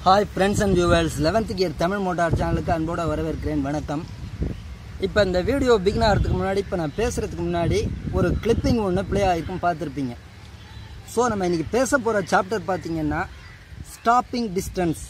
hi friends and viewers eleventh gear Tamil motor சேனலுக்கு அன்போடு வரவேற்கிறேன் வணக்கம் இப்போ இந்த வீடியோ பிகின் ஆகிறதுக்கு முன்னாடி இப்போ நான் பேசுகிறதுக்கு முன்னாடி ஒரு கிளிப்பிங் ஒன்று ப்ளே ஆகிருக்கும் பார்த்துருப்பீங்க ஸோ நம்ம இன்றைக்கி பேச போகிற சாப்டர் பார்த்தீங்கன்னா ஸ்டாப்பிங் டிஸ்டன்ஸ்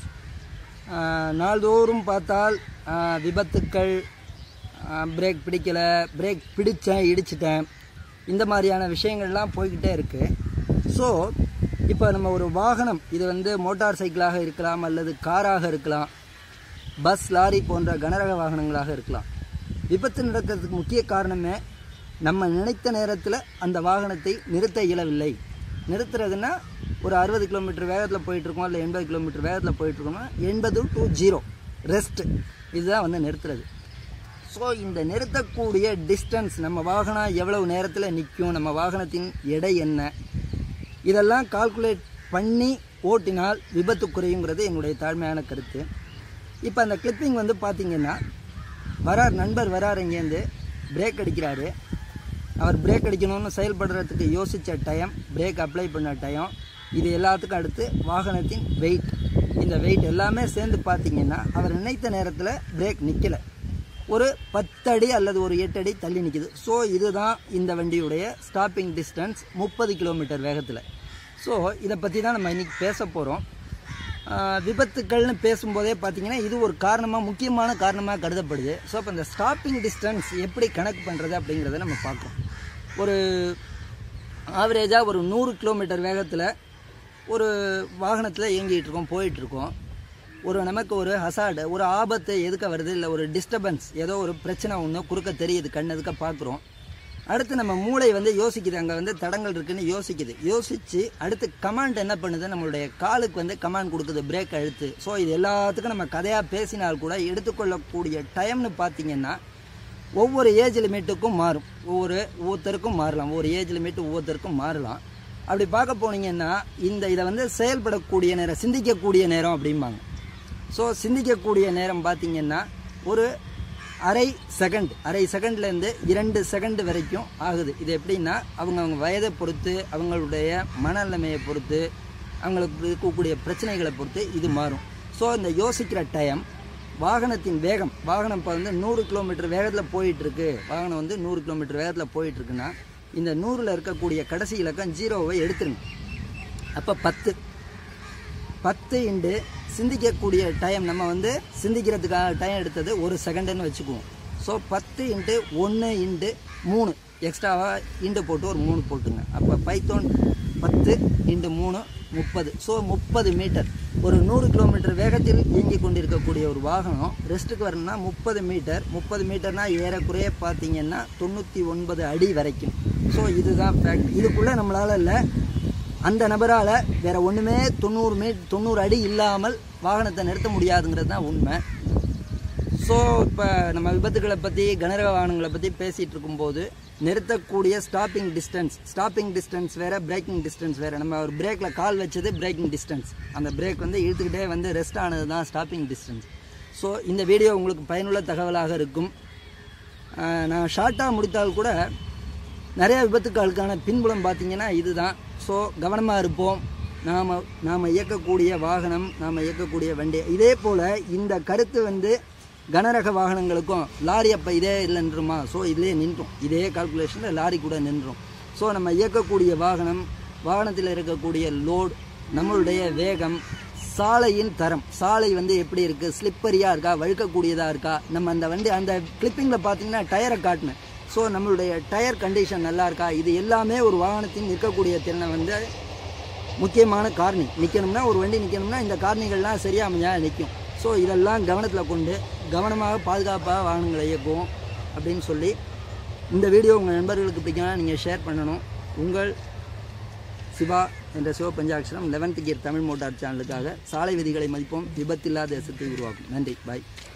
நாள்தோறும் பார்த்தால் ஆஹ், விபத்துக்கள் பிரேக் பிடிக்கலை பிரேக் பிடிச்சேன் இடிச்சிட்டேன் இந்த மாதிரியான விஷயங்கள்லாம் போய்கிட்டே இருக்குது ஸோ இப்போ நம்ம ஒரு வாகனம் இது வந்து மோட்டார் சைக்கிளாக இருக்கலாம் அல்லது காராக இருக்கலாம் பஸ் லாரி போன்ற கனரக வாகனங்களாக இருக்கலாம் விபத்து நடக்கிறதுக்கு முக்கிய காரணமே நம்ம நினைத்த நேரத்தில் அந்த வாகனத்தை நிறுத்த இயலவில்லை நிறுத்துறதுன்னா ஒரு அறுபது கிலோமீட்டர் வேகத்தில் போயிட்டுருக்கோம் இல்லை எண்பது கிலோமீட்டர் வேகத்தில் போயிட்டுருக்கோம்னா எண்பது டு ஜீரோ ரெஸ்ட் இதுதான் வந்து நிறுத்துறது ஸோ இந்த நிறுத்தக்கூடிய டிஸ்டன்ஸ் நம்ம வாகனம் எவ்வளவு நேரத்தில் நிற்கும் நம்ம வாகனத்தின் எடை என்ன இதெல்லாம் கால்குலேட் பண்ணி ஓட்டினால் விபத்து குறையுங்கிறது என்னுடைய தாழ்மையான கருத்து இப்போ அந்த கிளிப்பிங் வந்து பார்த்தீங்கன்னா வரார் நண்பர் வரார் இங்கேருந்து பிரேக் அடிக்கிறாரு அவர் பிரேக் அடிக்கணும்னு செயல்படுறதுக்கு யோசித்த டைம் பிரேக் அப்ளை பண்ண டைம் இது எல்லாத்துக்கும் அடுத்து வாகனத்தின் வெயிட் இந்த வெயிட் எல்லாமே சேர்ந்து பார்த்தீங்கன்னா அவர் நினைத்த நேரத்தில் பிரேக் நிற்கலை ஒரு பத்தடி அல்லது ஒரு எட்டு அடி தள்ளி நிற்கிது ஸோ இதுதான் இந்த வண்டியுடைய ஸ்டாப்பிங் டிஸ்டன்ஸ் முப்பது கிலோமீட்டர் வேகத்தில் ஸோ இதை பற்றி தான் நம்ம இன்னைக்கு பேச போகிறோம் விபத்துக்கள்னு பேசும்போதே பார்த்தீங்கன்னா இது ஒரு காரணமாக முக்கியமான காரணமாக கருதப்படுது ஸோ அப்போ இந்த ஸ்டாப்பிங் டிஸ்டன்ஸ் எப்படி கணக்கு பண்ணுறது அப்படிங்கிறத நம்ம பார்க்குறோம் ஒரு ஆவரேஜாக ஒரு நூறு கிலோமீட்டர் வேகத்தில் ஒரு வாகனத்தில் இயங்கிட்டு இருக்கோம் போயிட்டுருக்கோம் ஒரு நமக்கு ஒரு ஹசார்டு ஒரு ஆபத்து எதுக்க வருது இல்லை ஒரு டிஸ்டர்பன்ஸ் ஏதோ ஒரு பிரச்சனை ஒன்று குறுக்க தெரியுது கண் எதுக்க பார்க்குறோம் அடுத்து நம்ம மூளை வந்து யோசிக்குது அங்கே வந்து தடங்கள் இருக்குன்னு யோசிக்குது யோசித்து அடுத்து கமாண்ட் என்ன பண்ணுது நம்மளுடைய காலுக்கு வந்து கமாண்ட் கொடுக்குது பிரேக் அழுத்து ஸோ இது எல்லாத்துக்கும் நம்ம கதையாக பேசினால் கூட எடுத்துக்கொள்ளக்கூடிய டைம்னு பார்த்தீங்கன்னா ஒவ்வொரு ஏஜ் லிமிட்டுக்கும் மாறும் ஒவ்வொரு ஒவ்வொருத்தருக்கும் மாறலாம் ஒவ்வொரு ஏஜ் லிமிட் ஒவ்வொருத்தருக்கும் மாறலாம் அப்படி பார்க்க போனீங்கன்னா இந்த இதை வந்து செயல்படக்கூடிய நேரம் சிந்திக்கக்கூடிய நேரம் அப்படிம்பாங்க ஸோ சிந்திக்கக்கூடிய நேரம் பார்த்தீங்கன்னா ஒரு அரை செகண்ட் அரை செகண்ட்லேருந்து இரண்டு செகண்ட் வரைக்கும் ஆகுது இது எப்படின்னா அவங்க அவங்க வயதை பொறுத்து அவங்களுடைய மனநிலைமையை பொறுத்து அவங்களுக்கு இருக்கக்கூடிய பிரச்சனைகளை பொறுத்து இது மாறும் ஸோ இந்த யோசிக்கிற டைம் வாகனத்தின் வேகம் வாகனம் இப்போ வந்து நூறு கிலோமீட்டர் வேகத்தில் போயிட்டுருக்கு வாகனம் வந்து நூறு கிலோமீட்டர் வேகத்தில் போயிட்டுருக்குன்னா இந்த நூறில் இருக்கக்கூடிய கடைசி இலக்கம் ஜீரோவை எடுத்துருங்க அப்போ பத்து பத்து இண்டு சிந்திக்கக்கூடிய டைம் நம்ம வந்து சிந்திக்கிறதுக்காக டைம் எடுத்தது ஒரு செகண்டுன்னு வச்சுக்குவோம் ஸோ பத்து இன்ட்டு ஒன்று இன்ட்டு மூணு எக்ஸ்ட்ராவாக இண்டு போட்டு ஒரு மூணு போட்டுங்க அப்போ பைத்தோன் பத்து இன்ட்டு மூணு முப்பது ஸோ முப்பது மீட்டர் ஒரு நூறு கிலோமீட்டர் வேகத்தில் இயங்கி கொண்டிருக்கக்கூடிய ஒரு வாகனம் ரெஸ்ட்டுக்கு வரணும்னா முப்பது மீட்டர் முப்பது மீட்டர்னா ஏறக்குறைய பார்த்தீங்கன்னா தொண்ணூற்றி ஒன்பது அடி வரைக்கும் ஸோ இதுதான் ஃபேக்ட் இதுக்குள்ளே நம்மளால் இல்லை அந்த நபரால் வேற ஒன்றுமே தொண்ணூறு மீ தொண்ணூறு அடி இல்லாமல் வாகனத்தை நிறுத்த முடியாதுங்கிறது தான் உண்மை ஸோ இப்போ நம்ம விபத்துகளை பற்றி கனரக வாகனங்களை பற்றி பேசிகிட்டு இருக்கும்போது நிறுத்தக்கூடிய ஸ்டாப்பிங் டிஸ்டன்ஸ் ஸ்டாப்பிங் டிஸ்டன்ஸ் வேறு பிரேக்கிங் டிஸ்டன்ஸ் வேறு நம்ம ஒரு பிரேக்கில் கால் வச்சது பிரேக்கிங் டிஸ்டன்ஸ் அந்த பிரேக் வந்து இழுத்துக்கிட்டே வந்து ரெஸ்ட் ஆனது தான் ஸ்டாப்பிங் டிஸ்டன்ஸ் ஸோ இந்த வீடியோ உங்களுக்கு பயனுள்ள தகவலாக இருக்கும் ஆஹ் நான் ஷார்ட்டாக முடித்தால் கூட நிறைய விபத்துக்களுக்கான பின்புலம் பார்த்தீங்கன்னா இதுதான் ஸோ கவனமாக இருப்போம் நாம் நாம் இயக்கக்கூடிய வாகனம் நாம் இயக்கக்கூடிய வண்டி இதே போல் இந்த கருத்து வந்து கனரக வாகனங்களுக்கும் லாரி அப்போ இதே இல்லை நின்றுமா ஸோ இதிலே நின்றோம் இதே கால்குலேஷனில் லாரி கூட நின்றோம் ஸோ நம்ம இயக்கக்கூடிய வாகனம் வாகனத்தில் இருக்கக்கூடிய லோட் நம்மளுடைய வேகம் சாலையின் தரம் சாலை வந்து எப்படி இருக்குது ஸ்லிப்பரியாக இருக்கா வழுக்கக்கூடியதாக இருக்கா நம்ம அந்த வண்டி அந்த கிளிப்பிங்கில் பார்த்தீங்கன்னா டயரை காட்டினேன் ஸோ நம்மளுடைய டயர் கண்டிஷன் நல்லா இருக்கா இது எல்லாமே ஒரு வாகனத்தின் நிற்கக்கூடிய திறனை வந்து முக்கியமான காரணி நிற்கணும்னா ஒரு வண்டி நிற்கணும்னா இந்த காரணிகள்லாம் சரியாக அமைஞ்சா நிற்கும் ஸோ இதெல்லாம் கவனத்தில் கொண்டு கவனமாக பாதுகாப்பாக வாகனங்களை இயக்குவோம் அப்படின்னு சொல்லி இந்த வீடியோ உங்கள் நண்பர்களுக்கு பிடிக்கணும் நீங்கள் ஷேர் பண்ணணும் உங்கள் சிவா என்ற Sivapanchatcharam eleventh gear Tamil motor சேனலுக்காக சாலை விதிகளை மதிப்போம் விபத்தில்லா தேசத்தை உருவாக்கும் நன்றி பாய்